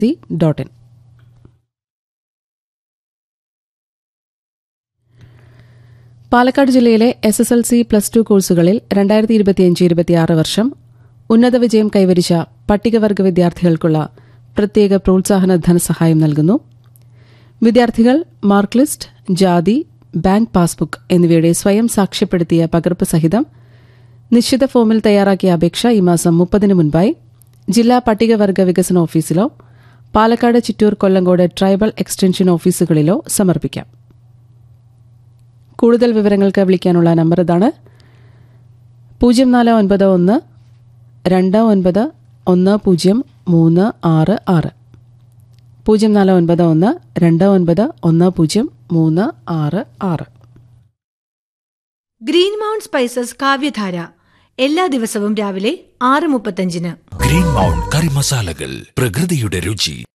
C dot in Palakkad ജില്ലയിലെ S S L C plus two കോഴ്സുകളിൽ രണ്ടായിരത്തി ഇരുപത്തിയഞ്ച് ഇരുപത്തിയാറ് വർഷം ഉന്നത വിജയം കൈവരിച്ച പട്ടികവർഗ വിദ്യാർത്ഥികൾക്കുള്ള പ്രത്യേക പ്രോത്സാഹന ധനസഹായം നൽകുന്നു വിദ്യാർത്ഥികൾ മാർക്ക് ലിസ്റ്റ് ജാതി ബാങ്ക് പാസ്ബുക്ക് എന്നിവയുടെ സ്വയം സാക്ഷ്യപ്പെടുത്തിയ പകർപ്പ് സഹിതം നിശ്ചിത ഫോമിൽ തയ്യാറാക്കിയ അപേക്ഷ ഈ മാസം മുപ്പതിന് മുൻപായി ജില്ലാ പട്ടികവർഗ വികസന ഓഫീസിലോ പാലക്കാട് ചിറ്റൂർ കൊല്ലങ്കോട് ട്രൈബൽ എക്സ്റ്റൻഷൻ ഓഫീസുകളിലോ സമർപ്പിക്കാം കൂടുതൽ വിവരങ്ങൾക്ക് വിളിക്കാനുള്ള നമ്പർ ഇതാണ് പൂജ്യം നാല് ഒൻപത് ഒന്ന് രണ്ട് ഒൻപത് ഒന്ന് പൂജ്യം മൂന്ന് ആറ് ആറ് പൂജ്യം നാല് ഒൻപത് ഒന്ന് രണ്ട് ഒൻപത് ഒന്ന് പൂജ്യം മൂന്ന് ആറ് ആറ് ഗ്രീൻ മൗണ്ട് സ്പൈസസ് കാവ്യധാര എല്ലാ ദിവസവും രാവിലെ ആറ് മുപ്പത്തഞ്ചിന് ഗ്രീൻ മൗണ്ട് കറി മസാലകൾ പ്രകൃതിയുടെ രുചി